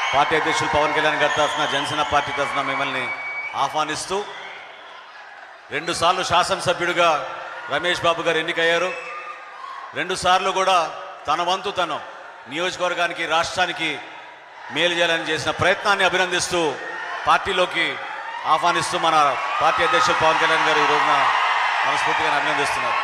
party అధ్యక్షులు పవన్ కళ్యాణ్ గారి తరఫున జనసేన పార్టీ తరఫున మిమ్మల్ని ఆహ్వానిస్తూ రెండుసార్లు శాసనసభ్యుడిగా రమేష్ బాబు గారు ఎన్నికయ్యారు రెండుసార్లు కూడా తన వంతు తను నియోజకవర్గానికి రాష్ట్రానికి మేలు చేయాలని చేసిన ప్రయత్నాన్ని అభినందిస్తూ పార్టీలోకి ఆహ్వానిస్తూ మన పార్టీ అధ్యక్షులు పవన్ కళ్యాణ్ గారు ఈ రోజున మనస్ఫూర్తిగా అభినందిస్తున్నారు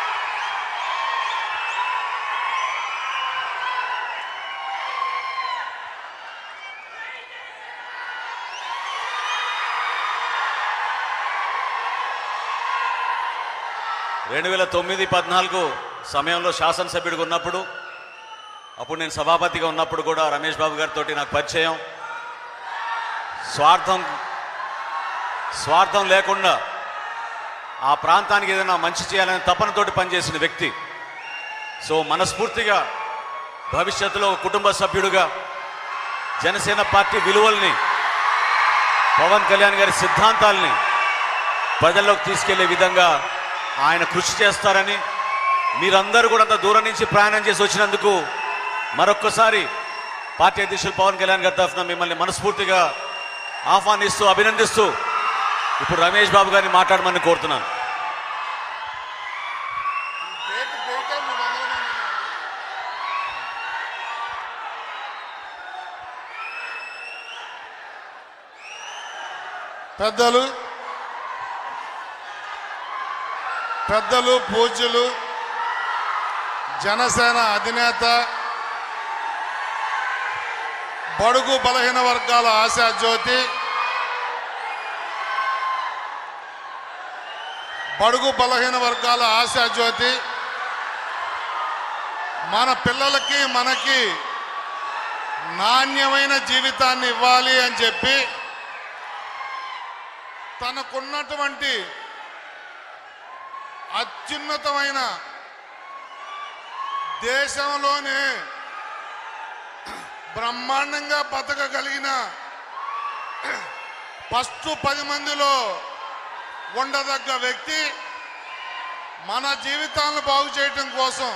రెండు వేల తొమ్మిది పద్నాలుగు సమయంలో శాసనసభ్యుడిగా ఉన్నప్పుడు అప్పుడు నేను సభాపతిగా ఉన్నప్పుడు కూడా రమేష్ బాబు గారితో నాకు పరిచయం స్వార్థం స్వార్థం లేకుండా ఆ ప్రాంతానికి ఏదైనా మంచి చేయాలనే తపనతోటి పనిచేసిన వ్యక్తి సో మనస్ఫూర్తిగా భవిష్యత్తులో ఒక కుటుంబ సభ్యుడిగా జనసేన పార్టీ విలువల్ని పవన్ కళ్యాణ్ గారి సిద్ధాంతాల్ని ప్రజల్లోకి తీసుకెళ్లే విధంగా ఆయన కృషి చేస్తారని మీరందరూ కూడా అంత దూరం నుంచి ప్రయాణం చేసి వచ్చినందుకు మరొక్కసారి పార్టీ అధ్యక్షులు పవన్ కళ్యాణ్ గారి తరఫున మిమ్మల్ని మనస్ఫూర్తిగా ఆహ్వానిస్తూ అభినందిస్తూ ఇప్పుడు రమేష్ బాబు గారిని మాట్లాడమని కోరుతున్నాను పెద్దలు పెద్దలు పూజ్యులు జనసేన అధినేత బడుగు బలహీన వర్గాల ఆశా జ్యోతి బడుగు బలహీన వర్గాల ఆశా జ్యోతి మన పిల్లలకి మనకి నాణ్యమైన జీవితాన్ని ఇవ్వాలి అని చెప్పి తనకున్నటువంటి అత్యున్నతమైన దేశంలోనే బ్రహ్మాండంగా బతకగలిగిన ఫస్ట్ పది మందిలో ఉండదగ్గ వ్యక్తి మన జీవితాలను బాగు చేయటం కోసం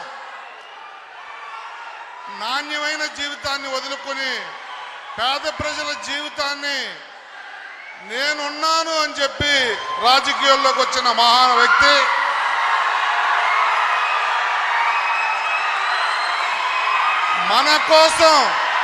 నాణ్యమైన జీవితాన్ని వదులుకొని పేద ప్రజల జీవితాన్ని నేనున్నాను అని చెప్పి రాజకీయాల్లోకి వచ్చిన మహాన వ్యక్తి మన కోసం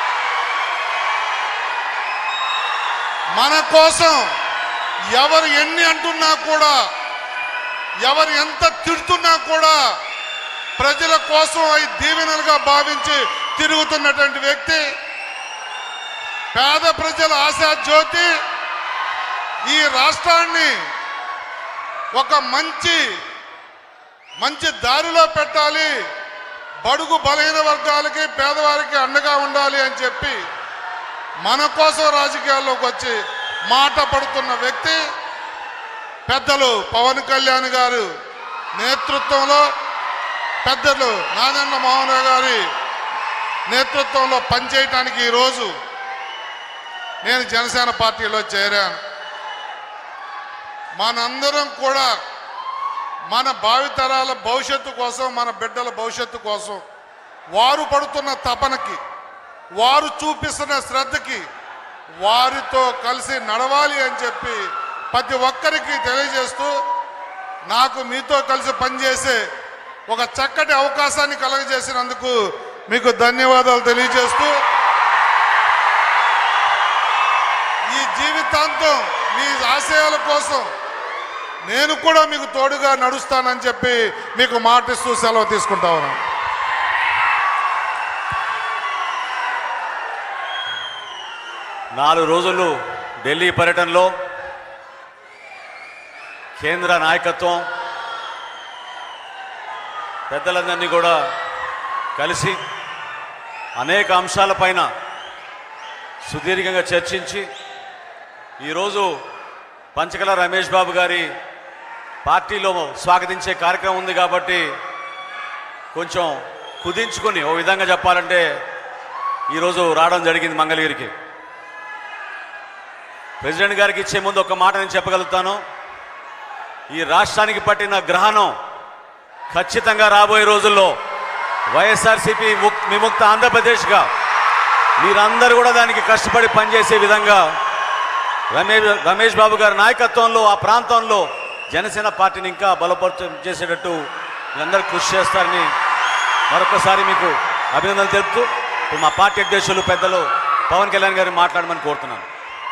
మన కోసం ఎవరు ఎన్ని అంటున్నా కూడా ఎవరు ఎంత తిడుతున్నా కూడా ప్రజల కోసం అవి దీవెనలుగా భావించి తిరుగుతున్నటువంటి వ్యక్తి పేద ప్రజల ఆశా జ్యోతి ఈ రాష్ట్రాన్ని ఒక మంచి మంచి దారిలో పెట్టాలి బడుగు బలహీన వర్గాలకి పేదవారికి అండగా ఉండాలి అని చెప్పి మన కోసం రాజకీయాల్లోకి వచ్చి మాట పడుతున్న వ్యక్తి పెద్దలు పవన్ కళ్యాణ్ గారు నేతృత్వంలో పెద్దలు నాగన్న మోహన్ రావు గారి నేతృత్వంలో పనిచేయటానికి ఈరోజు నేను జనసేన పార్టీలో చేరాను మనందరం కూడా మన భావితరాల భవిష్యత్తు కోసం మన బిడ్డల భవిష్యత్తు కోసం వారు పడుతున్న తపనకి వారు చూపిస్తున్న శ్రద్ధకి వారితో కలిసి నడవాలి అని చెప్పి ప్రతి ఒక్కరికి తెలియజేస్తూ నాకు మీతో కలిసి పనిచేసే ఒక చక్కటి అవకాశాన్ని కలగజేసినందుకు మీకు ధన్యవాదాలు తెలియజేస్తూ ఈ జీవితాంతం మీ ఆశయాల కోసం నేను కూడా మీకు తోడుగా నడుస్తానని చెప్పి మీకు మాటిస్తూ సెలవు తీసుకుంటా ఉన్నాను నాలుగు రోజులు ఢిల్లీ పర్యటనలో కేంద్ర నాయకత్వం పెద్దలందరినీ కూడా కలిసి అనేక అంశాలపైన సుదీర్ఘంగా చర్చించి ఈరోజు పంచకల రమేష్ బాబు గారి పార్టీలో స్వాగతించే కార్యక్రమం ఉంది కాబట్టి కొంచెం కుదించుకొని ఓ విధంగా చెప్పాలంటే ఈరోజు రావడం జరిగింది మంగళగిరికి ప్రెసిడెంట్ గారికి ఇచ్చే ముందు ఒక మాట నేను చెప్పగలుగుతాను ఈ రాష్ట్రానికి పట్టిన గ్రహణం ఖచ్చితంగా రాబోయే రోజుల్లో వైఎస్ఆర్సీపీ ముక్- విముక్త ఆంధ్రప్రదేశ్గా మీరందరూ కూడా దానికి కష్టపడి పనిచేసే విధంగా రమేష్ రమేష్ బాబు గారి నాయకత్వంలో ఆ ప్రాంతంలో జనసేన పార్టీని ఇంకా బలపరిచయం చేసేటట్టు మీరందరూ కృషి చేస్తారని మరొకసారి మీకు అభినందనలు తెలుపుతూ ఇప్పుడు మా పార్టీ అధ్యక్షులు పెద్దలు పవన్ కళ్యాణ్ గారిని మాట్లాడమని కోరుతున్నాను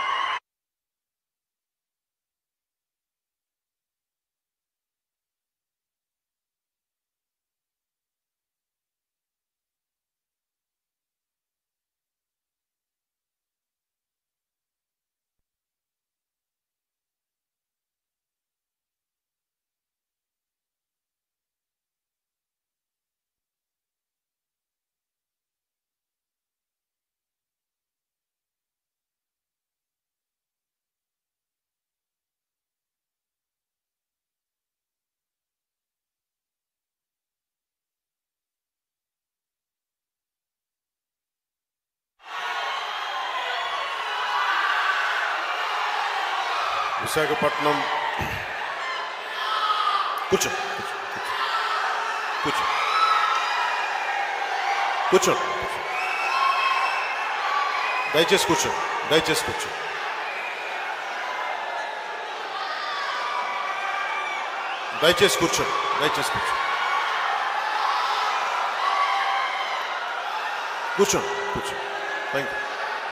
విశాఖపట్నం కూర్చో కూర్చో కూర్చో దయచేసి కూర్చో దయచేసి కూర్చో దయచేసి కూర్చో దయచేసి కూర్చో కూర్చో కూర్చో థ్యాంక్ యూ